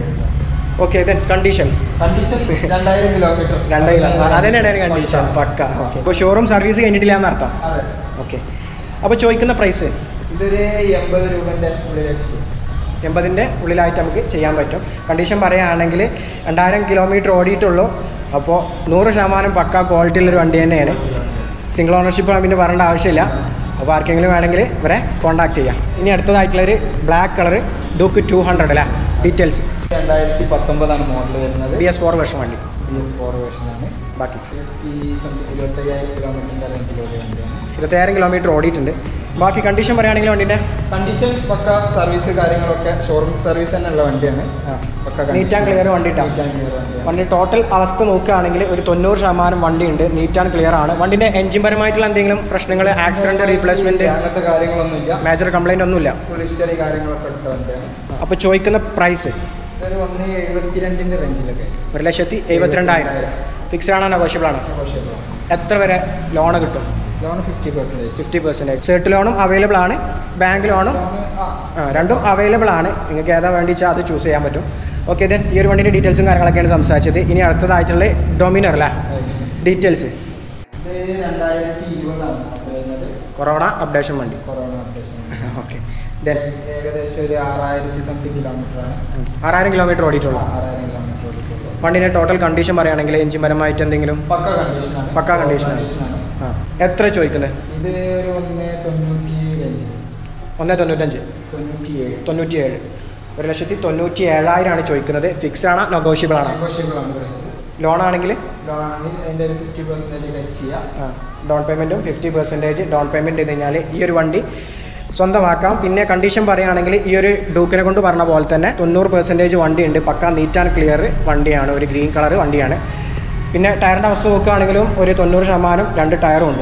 ഓക്കെ ദെൻ കണ്ടീഷൻ കണ്ടീഷൻ രണ്ടായിരം കിലോമീറ്റർ രണ്ടായിരം അത് തന്നെയാണ് കണ്ടീഷൻ പക്ക ഓക്കെ ഇപ്പോൾ ഷോറൂം സർവീസ് കഴിഞ്ഞിട്ടില്ല എന്നർത്ഥം അതെ ഓക്കെ അപ്പോൾ ചോദിക്കുന്ന പ്രൈസ് ഇതൊരു എൺപത് രൂപന്റെ ഉള്ളിലേക്ക് എൺപതിൻ്റെ ഉള്ളിലായിട്ട് നമുക്ക് ചെയ്യാൻ പറ്റും കണ്ടീഷൻ പറയുകയാണെങ്കിൽ രണ്ടായിരം കിലോമീറ്റർ ഓടിയിട്ടുള്ളൂ അപ്പോൾ നൂറ് ശതമാനം പക്ക ക്വാളിറ്റി ഉള്ളൊരു വണ്ടി തന്നെയാണ് സിംഗിൾ ഓണർഷിപ്പ് പിന്നെ പറയേണ്ട ആവശ്യമില്ല അപ്പോൾ ആർക്കെങ്കിലും വേണമെങ്കിൽ ഇവരെ കോൺടാക്ട് ചെയ്യാം ഇനി അടുത്തതായിട്ടുള്ളൊരു black colour Duke two hundred അല്ലേ ഡീറ്റെയിൽസ് രണ്ടായിരത്തി പത്തൊമ്പതാണ് മോഡൽ വരുന്നത് ബി എസ് ഫോർ വേർഷൻ വണ്ടി ബി എസ് ഫോർ വേർഷനാണ് ബാക്കി ഇരുപത്തി സംതിങ് ഇരുപത്തയ്യായിരം കിലോമീറ്ററിന്റെ റേഞ്ചിലുള്ള വണ്ടിയാണ് ഇരുപത്തയ്യായിരം കിലോമീറ്റർ ഓടിയിട്ടുണ്ട് ബാക്കി കണ്ടീഷൻ പറയുകയാണെങ്കിൽ വണ്ടിൻ്റെ കണ്ടീഷൻ പക്ക സർവീസ് കാര്യങ്ങളൊക്കെ ഷോറൂം സർവീസ് തന്നെ ഉള്ള വണ്ടിയാണ് പക്ക നീറ്റ് ആൻഡ് ക്ലിയർ വണ്ടി ഇട്ടാ നീറ്റ് ആൻഡ് ക്ലിയർ വണ്ടിയാണ് വണ്ടി ടോട്ടൽ അവസ്ഥ നോക്കുകയാണെങ്കിൽ ഒരു തൊണ്ണൂറ് ശതമാനം വണ്ടിയുണ്ട് നീറ്റ് ആൻഡ് ക്ലിയർ ആണ് വണ്ടിൻ്റെ എഞ്ചിൻ പരമായിട്ടുള്ള എന്തെങ്കിലും പ്രശ്നങ്ങൾ ആക്സിഡൻറ്റ് റീപ്ലേസ്മെൻറ്റ് അങ്ങനത്തെ കാര്യങ്ങളൊന്നുമില്ല മേജർ കംപ്ലൈൻ്റ് ഒന്നുമില്ല ഫുൾ ഹിസ്റ്ററി കാര്യങ്ങളൊക്കെ എടുത്ത വണ്ടിയാണ് അപ്പോൾ ചോദിക്കുന്ന പ്രൈസ് ഇതൊരു ഒന്ന് എഴുപത്തിരണ്ടിന്റെ റേഞ്ചിലൊക്കെ ഒരു ലക്ഷത്തി എഴുപത്തിരണ്ടായിരം ഫിക്സ്ഡ് ആണോ നെഗോഷ്യബിൾ ആണ് എത്ര വരെ ലോൺ കിട്ടും loan fifty percentage fifty percentage സെർട്ട് ലോണും അവൈലബിൾ ആണ് ബാങ്ക് ലോണും ആ, രണ്ടും അവൈലബിൾ ആണ് നിങ്ങൾക്ക് ഏതാ വേണ്ടി വെച്ചാൽ അത് ചൂസ് ചെയ്യാൻ പറ്റും ഓക്കെ ദെൻ ഈ ഒരു വണ്ടിൻ്റെ ഡീറ്റെയിൽസും കാര്യങ്ങളൊക്കെയാണ് സംസാരിച്ചത് ഇനി അടുത്തതായിട്ടുള്ള ഡൊമിനർ അല്ലേ ഡീറ്റെയിൽസ് ഇത് രണ്ടായിരത്തി ഇരുപതാണ് വരുന്നത് കൊറോണ അപ്ഡേഷൻ വണ്ടി കൊറോണ അപ്ഡേഷൻ ഓക്കെ ദെൻ ഏകദേശം ഒരു ആറായിരത്തി സംതിങ് കിലോമീറ്റർ ആണ് ആറായിരം കിലോമീറ്റർ ഓടിയിട്ടുള്ളൂ ആറായിരം കിലോമീറ്റർ ഓടിയിട്ടുള്ളൂ വണ്ടിൻ്റെ ടോട്ടൽ കണ്ടീഷൻ പറയുകയാണെങ്കിൽ എഞ്ചിൻ പരമായിട്ട് എന്തെങ്കിലും പക്ക കണ്ടീഷനാണ് പക്ക കണ്ടീഷനാണ്. കണ്ടീഷനാണ് ആ എത്ര ചോദിക്കുന്നത് ഇത് ഒരു ഒന്ന് തൊണ്ണൂറ്റി അഞ്ച് ഒന്ന് തൊണ്ണൂറ്റഞ്ച് തൊണ്ണൂറ്റി ഏഴ് തൊണ്ണൂറ്റിയേഴ് ഒരു ലക്ഷത്തി തൊണ്ണൂറ്റി ഏഴായിരമാണ് ചോദിക്കുന്നത് ഫിക്സ്ഡ് ആണ് നെഗോഷ്യബിൾ ആണ് നെഗോഷ്യബിൾ ആണ് പ്രൈസ് ലോൺ ആണെങ്കിൽ ലോൺ ആണെങ്കിൽ അതിൻ്റെ ഒരു ഫിഫ്റ്റി പെർസെൻറ്റേജ് കറ്റ് ചെയ്യാം ഡൗൺ പേയ്മെൻറ്റും ഫിഫ്റ്റി പെർസെൻറ്റേജ് ഡൗൺ പേയ്മെൻറ്റ് ചെയ്ത് കഴിഞ്ഞാൽ ഈ ഒരു വണ്ടി സ്വന്തമാക്കാം പിന്നെ കണ്ടീഷൻ പറയുകയാണെങ്കിൽ ഈ ഒരു ഡൂക്കിനെ കൊണ്ട് പറഞ്ഞ പോലെ തന്നെ തൊണ്ണൂറ് പെർസെൻറ്റേജ് വണ്ടിയുണ്ട് പക്ക നീറ്റ് ആൻഡ് ക്ലിയർ വണ്ടിയാണ് ഒരു ഗ്രീൻ കളർ വണ്ടിയാണ് പിന്നെ ടയറിൻ്റെ അവസ്ഥ നോക്കുകയാണെങ്കിലും ഒരു തൊണ്ണൂറ് ശതമാനം രണ്ട് ടയറും ഉണ്ട്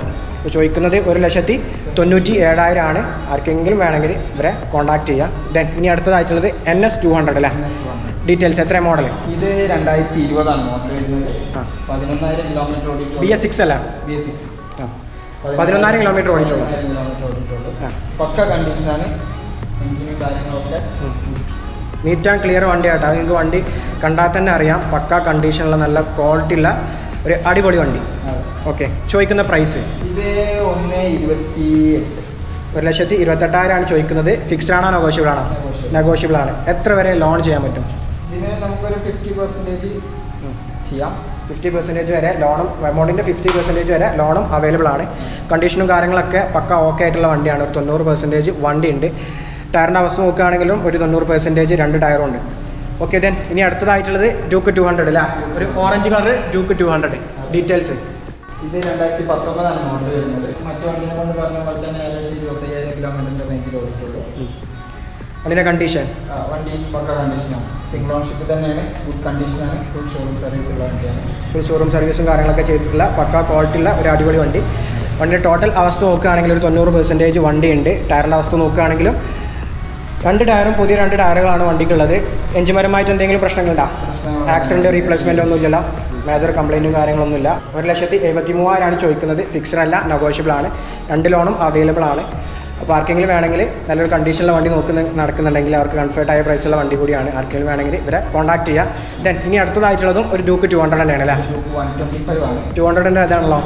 അപ്പോൾ ചോദിക്കുന്നത് ഒരു ലക്ഷത്തി തൊണ്ണൂറ്റി ഏഴായിരം ആണ് ആർക്കെങ്കിലും വേണമെങ്കിൽ ഇവരെ കോൺടാക്ട് ചെയ്യാം ദെൻ ഇനി അടുത്തതായിട്ടുള്ളത് എൻ എസ് ടു ഹൺഡ്രഡ് അല്ലേ ഡീറ്റെയിൽസ് എത്ര മോഡൽ ഇത് രണ്ടായിരത്തി ഇരുപതാണ് മോട്ടർ വരുന്നത് ആ. പതിനൊന്നായിരം കിലോമീറ്റർ ബി എസ് സിക്സ് അല്ല ബി എസ് സിക്സ് ആ പതിനൊന്നായിരം കിലോമീറ്റർ ഓടിയിട്ടുള്ളൂ കിലോമീറ്റർ ഓടിയിട്ടുള്ളൂ ആ. പക്ക കണ്ടീഷനാണ് എഞ്ചിനും കാര്യങ്ങളൊക്കെ നീറ്റ് ആൻഡ് ക്ലിയർ വണ്ടിയാട്ടോ അത് നിങ്ങൾക്ക് വണ്ടി കണ്ടാൽ തന്നെ അറിയാം പക്ക കണ്ടീഷനുള്ള നല്ല ക്വാളിറ്റി ഉള്ള ഒരു അടിപൊളി വണ്ടി അതെ. ഓക്കെ ചോദിക്കുന്ന പ്രൈസ് ഇത് ഒന്ന് ഇരുപത്തി എട്ട് ഒരു ലക്ഷത്തി ഇരുപത്തെട്ടായിരമാണ് ചോദിക്കുന്നത് ഫിക്സ്ഡ് ആണോ നെഗോഷ്യബിൾ ആണോ Negotiable. നെഗോഷ്യബിൾ ആണ് എത്ര വരെ ലോൺ ചെയ്യാൻ പറ്റും ഇതിന് നമുക്കൊരു ഫിഫ്റ്റി പെർസെൻറ്റേജ് ചെയ്യാം ഫിഫ്റ്റി പെർസെൻറ്റേജ് വരെ ലോണും എമൗണ്ടിൻ്റെ ഫിഫ്റ്റി പെർസെൻറ്റേജ് വരെ ലോണും അവൈലബിൾ ആണ് കണ്ടീഷനും കാര്യങ്ങളൊക്കെ പക്ക ഓക്കെ ആയിട്ടുള്ള വണ്ടിയാണ് ഒരു തൊണ്ണൂറ് പെർസെൻറ്റേജ് വണ്ടി ഉണ്ട് ടയറിൻ്റെ അവസ്ഥ നോക്കുകയാണെങ്കിലും ഒരു തൊണ്ണൂറ് പെർസെൻറ്റേജ് രണ്ട് ടയറും ഉണ്ട് ഓക്കെ ദെൻ ഇനി അടുത്തതായിട്ടുള്ളത് ഡ്യൂക്ക് ടു ഹൺഡ്രഡ് അല്ല ഒരു orange colour Duke two hundred details ഇത് രണ്ടായിരത്തി പത്തൊമ്പതാണ് മോഡൽ വരുന്നത് മറ്റു വണ്ടിനെ കൊണ്ട് പറഞ്ഞ പോലെ തന്നെ ഏകദേശം ഇരുപത്തയ്യായിരം കിലോമീറ്ററിൻ്റെ റേഞ്ചിൽ ഓടിയിട്ടുള്ളൂ അതിൻ്റെ കണ്ടീഷൻ ആ, വണ്ടി പക്ക കണ്ടീഷനാണ് സിംഗിൾ ഓൺഷിപ്പ് തന്നെയാണ് ഗുഡ് കണ്ടീഷനാണ് ഫുൾ ഷോറൂം സർവീസ് ഉള്ള വണ്ടിയാണ് ഫുൾ ഷോറൂം സർവീസും കാര്യങ്ങളൊക്കെ ചെയ്തിട്ടുള്ള പക്ക ക്വാളിറ്റി ഉള്ള ഒരു അടിപൊളി വണ്ടി വണ്ടിയുടെ ടോട്ടൽ അവസ്ഥ നോക്കുകയാണെങ്കിൽ ഒരു തൊണ്ണൂറ് പെർസെൻറ്റേജ് വണ്ടി ഉണ്ട് ടയറിൻ്റെ അവസ്ഥ നോക്കുകയാണെങ്കിലും രണ്ട് ടയറും പുതിയ രണ്ട് ടയറുകളാണ് വണ്ടിക്കുള്ളത് എഞ്ചിൻപരമായിട്ട് എന്തെങ്കിലും പ്രശ്നങ്ങളുണ്ടോ പ്രശ്നങ്ങൾ- ആക്സിഡൻറ്റ് റീപ്ലേസ്മെൻ്റ് ഒന്നുമില്ലല്ലോ മേജർ കംപ്ലൈൻറ്റും കാര്യങ്ങളൊന്നുമില്ല ഒരു ലക്ഷത്തി എഴുപത്തി മൂവായിരമാണ് ചോദിക്കുന്നത് ഫിക്സഡ് അല്ല നെഗോഷ്യബിൾ ആണ് രണ്ട് ലോണും അവൈലബിൾ ആണ് അപ്പോൾ ആർക്കെങ്കിലും വേണമെങ്കിൽ നല്ലൊരു കണ്ടീഷനിലെ വണ്ടി നോക്കുന്ന നടക്കുന്നുണ്ടെങ്കിൽ അവർക്ക് കംഫർട്ടായ പ്രൈസുള്ള വണ്ടി കൂടിയാണ് ആർക്കെങ്കിലും വേണമെങ്കിൽ ഇവരെ കോൺടാക്ട് ചെയ്യാം ദെൻ ഇനി അടുത്തതായിട്ടുള്ളതും ഒരു ഡ്യൂക്ക് ടു ഹൺഡ്രഡ് തന്നെയാണ് അല്ലേ വൺ ട്വൻറ്റി ഫൈവ് ആണ് ടു ഹൺഡ്രഡിൻ്റെ അതാണല്ലോ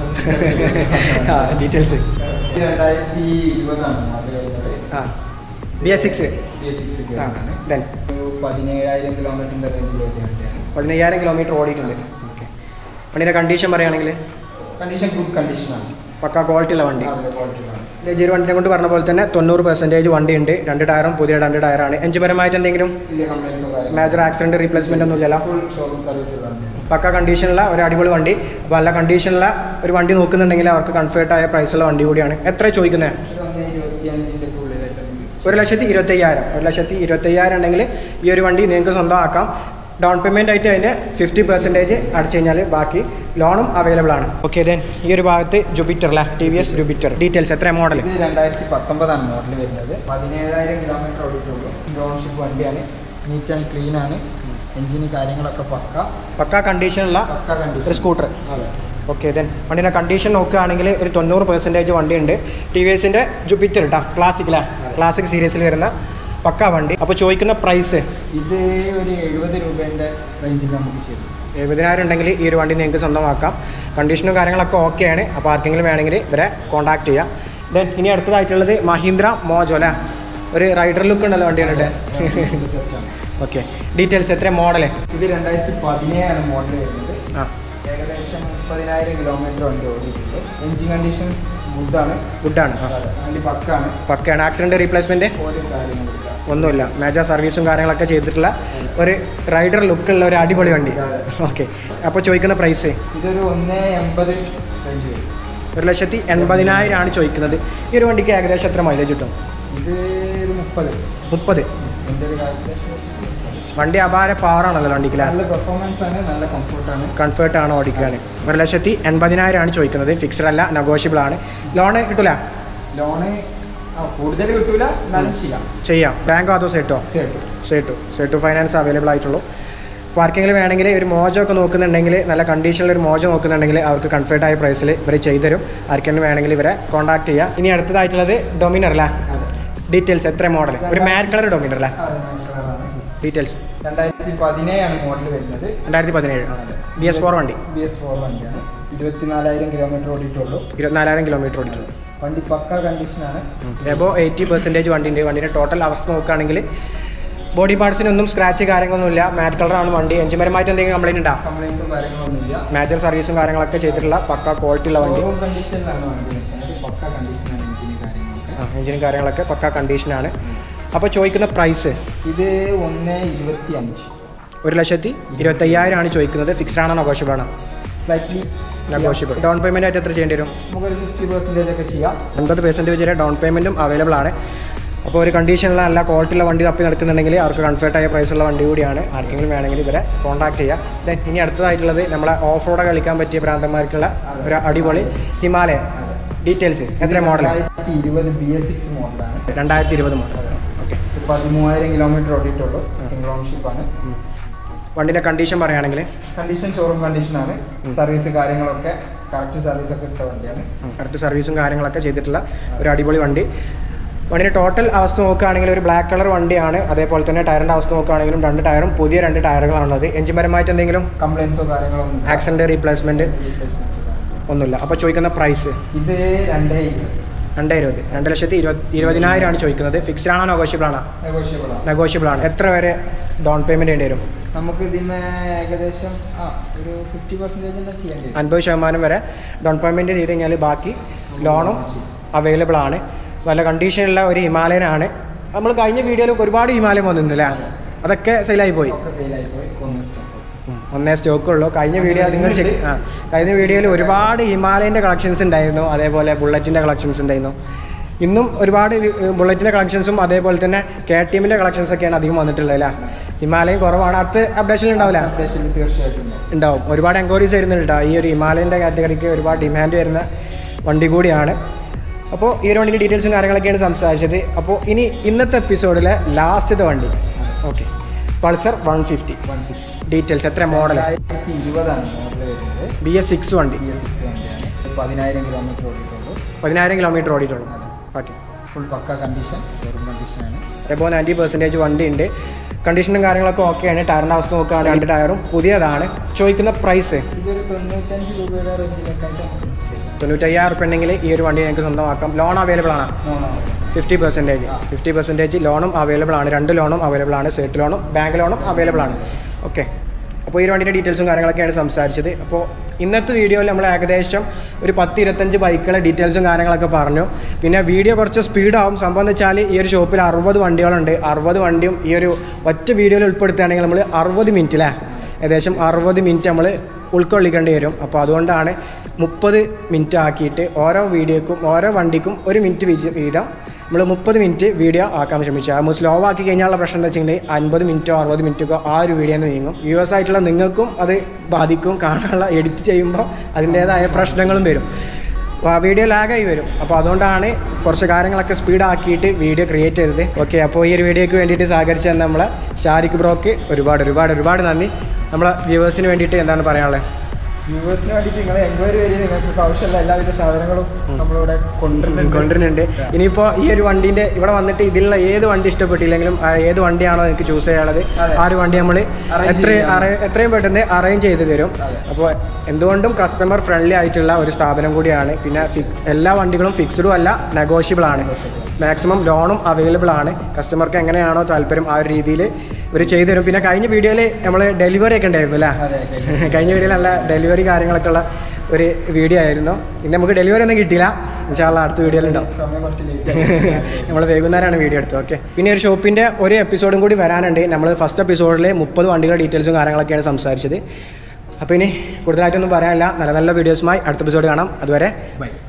ആ ഡീറ്റെയിൽസ് ഇത് രണ്ടായിരത്തി ഇരുപതാണ് മോഡൽ വരുന്നത് ആ B S six B S six ആ ആണ് ദെൻ ഒരു പതിനേഴായിരം കിലോമീറ്ററിൻ്റെ റേഞ്ചിൽ വരുന്ന വണ്ടിയാണ് പതിനയ്യായിരം കിലോമീറ്റർ ഓടിയിട്ടുണ്ട് ഓക്കെ വണ്ടിയുടെ കണ്ടീഷൻ പറയുകയാണെങ്കിൽ കണ്ടീഷൻ ഗുഡ് കണ്ടീഷനാണ് പക്ക ക്വാളിറ്റി ഉള്ള വണ്ടി അതെ ക്വാളിറ്റിയിലാണ് ലജീർ വണ്ടിനെ കൊണ്ട് പറഞ്ഞ പോലെ തന്നെ തൊണ്ണൂറ് പെർസെൻറ്റേജ് വണ്ടി ഉണ്ട് രണ്ട് ടയറും പുതിയ രണ്ട് ടയറാണ് എഞ്ചിൻപരമായിട്ട് എന്തെങ്കിലും വലിയ കംപ്ലൈൻസോ കാര്യങ്ങളോ മേജർ ആക്സിഡൻറ്റ് റീപ്ലേസ്മെൻ്റ് ഒന്നും ഇല്ല ഫുൾ ഷോറൂം സർവീസ് ഉള്ള വണ്ടിയാണ് പക്ക കണ്ടീഷനുള്ള ഒരു അടിപൊളി വണ്ടി അപ്പോൾ നല്ല കണ്ടീഷനുള്ള ഒരു വണ്ടി നോക്കുന്നുണ്ടെങ്കിൽ അവർക്ക് കംഫർട്ടായ പ്രൈസുള്ള വണ്ടി കൂടിയാണ് എത്ര ചോദിക്കുന്നത് ഒരു ഒന്ന് ഇരുപത്തി അഞ്ചിൻ്റെ ഉള്ളിലായിട്ട് ഒരു ലക്ഷത്തി ഇരുപത്തയ്യായിരം ഒരു ലക്ഷത്തി ഇരുപത്തയ്യായിരം ഉണ്ടെങ്കിൽ ഈ ഒരു വണ്ടി നിങ്ങൾക്ക് സ്വന്തമാക്കാം ഡൗൺ പേയ്മെൻ്റ് ആയിട്ട് അതിൻ്റെ ഫിഫ്റ്റി പെർസെൻറ്റേജ് അടച്ചു കഴിഞ്ഞാൽ ബാക്കി ലോണും അവൈലബിൾ ആണ് ഓക്കെ ദെൻ ഈ ഒരു ഭാഗത്ത് ജുപിറ്റർ അല്ലേ T V S Jupiter details എത്ര മോഡൽ ഇത് രണ്ടായിരത്തി പത്തൊമ്പതാണ് മോഡൽ വരുന്നത് പതിനേഴായിരം കിലോമീറ്റർ ഓടിയിട്ടുള്ളൂ ഓൺഷിപ്പ് വണ്ടിയാണ് നീറ്റ് ആൻഡ് ക്ലീൻ ആണ് എഞ്ചിന് കാര്യങ്ങളൊക്കെ പക്ക പക്ക കണ്ടീഷനുള്ള പക്ക ഒരു കണ്ടീഷൻ സ്കൂട്ടർ അതെ ഓക്കെ ദെൻ വണ്ടിയുടെ കണ്ടീഷൻ നോക്കുകയാണെങ്കിൽ ഒരു തൊണ്ണൂറ് പെർസെൻറ്റേജ് വണ്ടിയുണ്ട് ടി വി എസിൻ്റെ ജുപിറ്റർ കേട്ടോ ക്ലാസിക് അല്ലേ ക്ലാസിക് സീരീസിൽ വരുന്ന പക്ക വണ്ടി അപ്പോൾ ചോദിക്കുന്ന പ്രൈസ് ഇത് ഒരു എഴുപത് രൂപേൻ്റെ റേഞ്ചിൽ നമുക്ക് ചെയ്തു എഴുപതിനായിരം ഉണ്ടെങ്കിൽ ഈ ഒരു വണ്ടി നിങ്ങൾക്ക് സ്വന്തമാക്കാം കണ്ടീഷനും കാര്യങ്ങളൊക്കെ ഓക്കെയാണ് അപ്പോൾ ആർക്കെങ്കിലും വേണമെങ്കിൽ ഇവരെ കോൺടാക്ട് ചെയ്യാം ദെൻ ഇനി അടുത്തതായിട്ടുള്ളത് മഹീന്ദ്ര മോജോ അല്ലേ ഒരു റൈഡർ ലുക്ക് ഉണ്ടല്ലോ വണ്ടിയുടെ സെറ്റാണ് ഓക്കെ ഡീറ്റെയിൽസ് എത്ര മോഡൽ ഇത് രണ്ടായിരത്തി പതിനേഴാണ് മോഡൽ വരുന്നത് ആ ഏകദേശം മുപ്പതിനായിരം കിലോമീറ്റർ വണ്ടി ഓടിയിട്ടുണ്ട് എഞ്ചിൻ കണ്ടീഷൻ ഗുഡാണ് ഗുഡാണ് വണ്ടി പക്കാണ് പക്കയാണ് ആക്സിഡൻറ്റ് റീപ്ലേസ്മെൻറ്റ് ഓരോ കാര്യങ്ങളില്ല ഒന്നുമില്ല മേജർ സർവീസും കാര്യങ്ങളൊക്കെ ചെയ്തിട്ടുള്ള ഒരു റൈഡർ ലുക്കുള്ള ഒരു അടിപൊളി വണ്ടി അതെ. ഓക്കെ അപ്പോൾ ചോദിക്കുന്ന പ്രൈസ് ഇതൊരു ഒന്ന് എൺപത് റേഞ്ച് വരും ഒരു ലക്ഷത്തി എൺപതിനായിരമാണ് ചോദിക്കുന്നത് ഈ ഒരു വണ്ടിക്ക് ഏകദേശം എത്ര മൈലേജ് കിട്ടും ഇത് ഒരു മുപ്പത് മുപ്പത് എൻ്റെ ഒരു കാൽക്കുലേഷൻ വണ്ടി അപാര പവറാണല്ലോ വണ്ടിക്ക് നല്ല പെർഫോമൻസ് ആണ് നല്ല കംഫർട്ടാണ് കംഫർട്ട് ആണ് ഓടിക്കാൻ ഒരു ലക്ഷത്തി എൺപതിനായിരമാണ് ചോദിക്കുന്നത് ഫിക്സഡ് അല്ല നെഗോഷ്യബിൾ ആണ് ലോണ് കിട്ടൂല ലോണ് ആ കൂടുതൽ കിട്ടൂല എന്നാലും ചെയ്യാം ചെയ്യാം ബാങ്കോ അതോ സെറ്റോ സേഫ് സെറ്റു സെറ്റു ഫൈനാൻസ് അവൈലബിൾ ആയിട്ടുള്ളൂ അപ്പോൾ ആർക്കെങ്കിലും വേണമെങ്കിൽ ഒരു മോജോ ഒക്കെ നോക്കുന്നുണ്ടെങ്കിൽ നല്ല കണ്ടീഷനിൽ ഒരു മോജോ നോക്കുന്നുണ്ടെങ്കിൽ അവർക്ക് കംഫർട്ടായ പ്രൈസിൽ ഇവർ ചെയ്തുതരും ആർക്കെങ്കിലും വേണമെങ്കിൽ ഇവരെ കോൺടാക്ട് ചെയ്യുക ഇനി അടുത്തതായിട്ടുള്ളത് ഡൊമിനർ അല്ലേ അതെ ഡീറ്റെയിൽസ് എത്ര മോഡൽ ഒരു മാറ്റ് കളർ ഡൊമിനർ അല്ലേ അതെ nice colour ആണ് ഡീറ്റെയിൽസ് രണ്ടായിരത്തി പതിനേഴാണ് മോഡൽ വരുന്നത് രണ്ടായിരത്തി പതിനേഴ് ബി എസ് ഫോർ വണ്ടി ബി എസ് ഫോർ വണ്ടിയാണ് ഇരുപത്തിനാലായിരം കിലോമീറ്റർ ഓടിയിട്ടുള്ളൂ ഇരുപത്തിനാലായിരം കിലോമീറ്റർ ഓടിയിട്ടുണ്ട് വണ്ടി പക്ക കണ്ടീഷനാണ് എബോ എയ്റ്റി പെർസെൻറ്റേജ് വണ്ടിൻ്റെ വണ്ടിൻ്റെ ടോട്ടൽ അവസ്ഥ നോക്കുകയാണെങ്കിൽ ബോഡി പാർട്സിനൊന്നും സ്ക്രാച്ച് കാര്യങ്ങളൊന്നുമില്ല മാറ്റ് കളറാണ് വണ്ടി എഞ്ചിൻപരമായിട്ട് എന്തെങ്കിലും കംപ്ലൈൻറ്റ് ഉണ്ടാ കംപ്ലൈൻസും കാര്യങ്ങളൊന്നുമില്ല മേജർ സർവീസും കാര്യങ്ങളൊക്കെ ചെയ്തിട്ടുള്ള പക്ക ക്വാളിറ്റി ഉള്ള വണ്ടി ഷോറൂം കണ്ടീഷനിലാണ് വണ്ടി നിൽക്കുന്നത് പക്ക കണ്ടീഷനാണ് എഞ്ചിന് കാര്യങ്ങളൊക്കെ എഞ്ചിനും കാര്യങ്ങളൊക്കെ പക്ക കണ്ടീഷനാണ് അപ്പോൾ ചോദിക്കുന്ന പ്രൈസ് ഇത് ഒന്ന് ഇരുപത്തി അഞ്ച് ഒരു ലക്ഷത്തി ഇരുപത്തയ്യായിരമാണ് ചോദിക്കുന്നത് ഫിക്സ്ഡ് ആണോ നെഗോഷ്യബിൾ ആണോ സ്ലൈറ്റ്ലി നെഗോഷ്യബിൾ ഡൗൺ പേയ്മെൻറ്റ് ആയിട്ട് എത്ര ചെയ്യേണ്ടി വരും നമുക്കൊരു ഫിഫ്റ്റി പെർസെൻറ്റേജ് ഒക്കെ ചെയ്യാം അൻപത് പെർസെൻറ്റേജ് വരെ ഡൗൺ പേയ്മെൻറ്റും അവൈലബിൾ ആണ് അപ്പോൾ ഒരു കണ്ടീഷനിലുള്ള നല്ല ക്വാളിറ്റിയുള്ള വണ്ടി തപ്പി നടക്കുന്നുണ്ടെങ്കിൽ അവർക്ക് കംഫർട്ടായ പ്രൈസുള്ള വണ്ടി കൂടിയാണ് ആർക്കെങ്കിലും വേണമെങ്കിൽ ഇവരെ കോൺടാക്ട് ചെയ്യാം ദെൻ ഇനി അടുത്തതായിട്ടുള്ളത് നമ്മളെ ഓഫ് റോഡ് കളിക്കാൻ പറ്റിയ ഭ്രാന്തന്മാർക്കുള്ള ഒരു അടിപൊളി ഹിമാലയൻ ഡീറ്റെയിൽസ് എത്ര മോഡൽ രണ്ടായിരത്തി ഇരുപത് ബി എസ് സിക്സ് മോഡലാണ് രണ്ടായിരത്തി ഇരുപത് മോഡൽ ഓക്കെ പതിമൂവായിരം കിലോമീറ്റർ ഓടിയിട്ടുള്ളൂ സിംഗിൾ ഓൺഷിപ്പ് ആണ് വണ്ടിൻ്റെ കണ്ടീഷൻ പറയുകയാണെങ്കിൽ കണ്ടീഷൻ ഷോറൂം കണ്ടീഷനാണ് സർവീസ് കാര്യങ്ങളൊക്കെ കറക്റ്റ് സർവീസ് ഒക്കെ എടുത്ത വണ്ടിയാണ് കറക്റ്റ് സർവീസും കാര്യങ്ങളൊക്കെ ചെയ്തിട്ടുള്ള ഒരു അടിപൊളി വണ്ടി വണ്ടിയുടെ ടോട്ടൽ അവസ്ഥ നോക്കുകയാണെങ്കിൽ ഒരു ബ്ലാക്ക് കളർ വണ്ടിയാണ് അതേപോലെ തന്നെ ടയറിൻ്റെ അവസ്ഥ നോക്കുകയാണെങ്കിലും രണ്ട് ടയറും പുതിയ രണ്ട് ടയറുകളാണുള്ളത് എഞ്ചിൻ പരമായിട്ട് എന്തെങ്കിലും കംപ്ലൈൻസോ കാര്യങ്ങളോ ഒന്നും ഇല്ല. ആക്സിഡൻറ്റ് റീപ്ലേസ്മെൻറ്റ് Replacements ഒക്കെ. ഒന്നുമില്ല അപ്പോൾ ചോദിക്കുന്ന പ്രൈസ് ഇത് രണ്ടേ ഇരുപത് രണ്ട് ഇരുപത് രണ്ട് ലക്ഷത്തി ഇരുപത് ഇരുപതിനായിരമാണ് ചോദിക്കുന്നത് ഫിക്സ്ഡ് ആണോ നെഗോഷ്യബിൾ ആണോ നെഗോഷ്യബിൾ ആണ് നെഗോഷ്യബിൾ ആണ് എത്ര വരെ ഡൗൺ പേയ്മെൻറ്റ് വേണ്ടി വരും നമുക്ക് ഇതിന് ഏകദേശം ആ ഒരു ഫിഫ്റ്റി പെർസെൻറ്റേജ് തന്നെ ചെയ്യേണ്ടി വരും അൻപത് ശതമാനം വരെ ഡൗൺ പേയ്മെൻറ്റ് ചെയ്ത് കഴിഞ്ഞാൽ ബാക്കി ലോണും അവൈലബിൾ ആണ് നല്ല കണ്ടീഷനുള്ള ഒരു ഹിമാലയനാണ് നമ്മൾ കഴിഞ്ഞ വീഡിയോയിൽ ഒരുപാട് ഹിമാലയം വന്നിരുന്നില്ലേ അതൊക്കെ സെയിലായി പോയി ഒക്കെ സെയിലായി പോയി കൊന്നു സ്റ്റോപ്പ് ഉം. ഒന്നേ സ്റ്റോക്ക് ഉള്ളൂ കഴിഞ്ഞ വീഡിയോ നിങ്ങൾ ചെക്ക് ആ കഴിഞ്ഞ വീഡിയോയിൽ ഒരുപാട് ഹിമാലയൻ്റെ കളക്ഷൻസ് ഉണ്ടായിരുന്നു അതേപോലെ ബുള്ളറ്റിൻ്റെ കളക്ഷൻസ് ഉണ്ടായിരുന്നു ഇന്നും ഒരുപാട് ബുള്ളറ്റിൻ്റെ കളക്ഷൻസും അതേപോലെ തന്നെ കെ ടി എമ്മിൻ്റെ കളക്ഷൻസ് ഒക്കെയാണ് അധികം വന്നിട്ടുള്ളത് അല്ലേ ഹിമാലയം കുറവാണ് അടുത്ത അപ്ഡേഷൻ ഉണ്ടാവില്ല അപ്ഡേഷനിൽ തീർച്ചയായിട്ടും ഉണ്ടാവും. ഉണ്ടാവും ഒരുപാട് എൻക്വയറീസ് വരുന്നുണ്ട് കേട്ടോ ഈ ഒരു ഹിമാലയൻ്റെ കാറ്റഗറിക്ക് ഒരുപാട് ഡിമാൻഡ് വരുന്ന വണ്ടി കൂടിയാണ് അപ്പോൾ ഈ ഒരു വണ്ടിൻ്റെ ഡീറ്റെയിൽസും കാര്യങ്ങളൊക്കെയാണ് സംസാരിച്ചത് അപ്പോൾ ഇനി ഇന്നത്തെ എപ്പിസോഡിലെ ലാസ്റ്റത്തെ വണ്ടി okay Pulsar one fifty 150. Details എത്ര മോഡൽ രണ്ടായിരത്തി ഇരുപതാണ് മോഡൽ വരുന്നത് ബി എസ് സിക്സ് വണ്ടി ബി എസ് സിക്സ് വണ്ടിയാണ് പതിനായിരം കിലോമീറ്റർ ഓടിയിട്ടുള്ളൂ പതിനായിരം കിലോമീറ്റർ ഓടിയിട്ടുള്ളൂ ഓക്കെ ഫുൾ പക്ക കണ്ടീഷൻ ഷോറൂം കണ്ടീഷനാണ് അപ്പോൾ നയൻറ്റി പെർസെൻറ്റേജ് വണ്ടി ഉണ്ട് കണ്ടീഷനും കാര്യങ്ങളൊക്കെ ഓക്കെയാണ് ടയറിൻ്റെ അവസ്ഥ നോക്കുകയാണെങ്കിൽ രണ്ട് ടയറും പുതിയതാണ് ചോദിക്കുന്ന പ്രൈസ് ഇതൊരു തൊണ്ണൂറ്റഞ്ച് രൂപയുടെ റേഞ്ചിലൊക്കെ ആയിട്ട് നമുക്ക് ചെയ്യാം. തൊണ്ണൂറ്റയ്യായിരം ഉറുപ്പ ഉണ്ടെങ്കിൽ ഈ ഒരു വണ്ടി നിങ്ങൾക്ക് സ്വന്തമാക്കാം ലോൺ അവൈലബിൾ ആണ് No, no, no. Fifty percentage fifty percentage ലോണും അവൈലബിൾ ആണ് രണ്ട് ലോണും അവൈലബിൾ ആണ് സെറ്റ് ലോണും ബാങ്ക് ലോണും അവൈലബിൾ ആണ് ഓക്കെ അപ്പോൾ ഈ ഒരു വണ്ടിൻ്റെ ഡീറ്റെയിൽസും കാര്യങ്ങളൊക്കെയാണ് സംസാരിച്ചത് അപ്പോൾ ഇന്നത്തെ വീഡിയോയിൽ നമ്മൾ ഏകദേശം ഒരു പത്ത് ഇരുപത്തഞ്ച് ബൈക്കുകളുടെ ഡീറ്റെയിൽസും കാര്യങ്ങളൊക്കെ പറഞ്ഞു പിന്നെ വീഡിയോ കുറച്ച് സ്പീഡാവും സംഭവം എന്ന് വെച്ചാൽ ഈ ഒരു ഷോപ്പിൽ അറുപത് വണ്ടികളുണ്ട് അറുപത് വണ്ടിയും ഈ ഒരു ഒറ്റ വീഡിയോയിൽ ഉൾപ്പെടുത്തുകയാണെങ്കിൽ നമ്മൾ അറുപത് മിനിറ്റ് അല്ലേ ഏകദേശം അറുപത് മിനിറ്റ് നമ്മൾ ഉൾക്കൊള്ളിക്കേണ്ടി വരും അപ്പോൾ അതുകൊണ്ടാണ് മുപ്പത് മിനിറ്റ് ആക്കിയിട്ട് ഓരോ വീഡിയോക്കും ഓരോ വണ്ടിക്കും ഒരു മിനിറ്റ് വീതം വീതം നമ്മൾ മുപ്പത് മിനിറ്റ് വീഡിയോ ആക്കാൻ ശ്രമിച്ചു നമ്മൾ സ്ലോ ആക്കി കഴിഞ്ഞാലുള്ള പ്രശ്നം എന്താ വെച്ചിട്ടുണ്ടെങ്കിൽ അൻപത് മിനിറ്റോ അറുപത് മിനിറ്റൊക്കെ ആ ഒരു വീഡിയോ നീങ്ങും വ്യൂവേഴ്സ് ആയിട്ടുള്ള നിങ്ങൾക്കും അത് ബാധിക്കും കാണാനുള്ള എഡിറ്റ് ചെയ്യുമ്പോൾ അതിൻ്റേതായ പ്രശ്നങ്ങളും വരും അപ്പോൾ ആ വീഡിയോ ലാഗായി വരും അപ്പോൾ അതുകൊണ്ടാണ് കുറച്ച് കാര്യങ്ങളൊക്കെ സ്പീഡാക്കിയിട്ട് വീഡിയോ ക്രിയേറ്റ് ചെയ്തത് ഓക്കെ അപ്പോൾ ഈ ഒരു വീഡിയോയ്ക്ക് വേണ്ടിയിട്ട് സഹകരിച്ച നമ്മളെ ഷാരിഖ് ബ്രോക്ക് ഒരുപാട് ഒരുപാട് ഒരുപാട് നന്ദി നമ്മളെ വ്യൂവേഴ്സിന് വേണ്ടിയിട്ട് എന്താണ് പറയാനുള്ളത് വ്യൂവേഴ്സിന് വേണ്ടിയിട്ട് നിങ്ങൾ എൻക്വയറി വരിക നിങ്ങൾക്ക് ആവശ്യമുള്ള എല്ലാവിധ സാധനങ്ങളും നമ്മളിവിടെ കൊണ്ടുവരുന്നുണ്ട് കൊണ്ടുവരുന്നുണ്ട് ഇനിയിപ്പോൾ ഈ ഒരു വണ്ടീൻ്റെ ഇവിടെ വന്നിട്ട് ഇതിലുള്ള ഏത് വണ്ടി ഇഷ്ടപ്പെട്ടില്ലെങ്കിലും ആ ഏത് വണ്ടിയാണോ നിങ്ങൾക്ക് ചൂസ് ചെയ്യാനുള്ളത് അതെ. ആ ഒരു വണ്ടി നമ്മൾ Arrange എത്ര ചെയ്യാം. അറേ- എത്രയും പെട്ടെന്ന് അറേഞ്ച് ചെയ്ത് തരും അതെ. അപ്പോൾ എന്തുകൊണ്ടും കസ്റ്റമർ ഫ്രണ്ട്ലി ആയിട്ടുള്ള ഒരു സ്ഥാപനം കൂടിയാണ് പിന്നെ ഫി- എല്ലാ വണ്ടികളും ഫിക്സ്ഡും അല്ല നെഗോഷ്യബിൾ ആണ് മാക്സിമം ലോണും അവൈലബിൾ ആണ് കസ്റ്റമർക്ക് എങ്ങനെയാണോ താല്പര്യം ആ ഒരു രീതിയിൽ ഇവർ ചെയ്തു തരും പിന്നെ കഴിഞ്ഞ വീഡിയോയിൽ നമ്മൾ ഡെലിവറി ഒക്കെ ഉണ്ടായിരുന്നു അല്ലേ അതെ കഴിഞ്ഞ വീഡിയോയിൽ നല്ല ഡെലിവറി കാര്യങ്ങളൊക്കെ ഉള്ള ഒരു വീഡിയോ ആയിരുന്നു ഇന്ന് നമുക്ക് ഡെലിവറി ഒന്നും കിട്ടിയില്ല ഇൻഷാല്ല അടുത്ത വീഡിയോയിൽ ഉണ്ടാവും സമയം കുറച്ച് ലേറ്റ് നമ്മൾ വൈകുന്നേരമാണ് വീഡിയോ എടുത്തത് ഓക്കെ പിന്നെ ഒരു ഷോപ്പിൻ്റെ ഒരു എപ്പിസോഡും കൂടി വരാനുണ്ട് നമ്മൾ ഫസ്റ്റ് എപ്പിസോഡിൽ മുപ്പത് വണ്ടികളുടെ ഡീറ്റെയിൽസും കാര്യങ്ങളൊക്കെയാണ് സംസാരിച്ചത് അപ്പോൾ ഇനി കൂടുതലായിട്ടൊന്നും പറയാനില്ല നല്ല നല്ല വീഡിയോസുമായി അടുത്ത എപ്പിസോഡ് കാണാം അതുവരെ ബൈ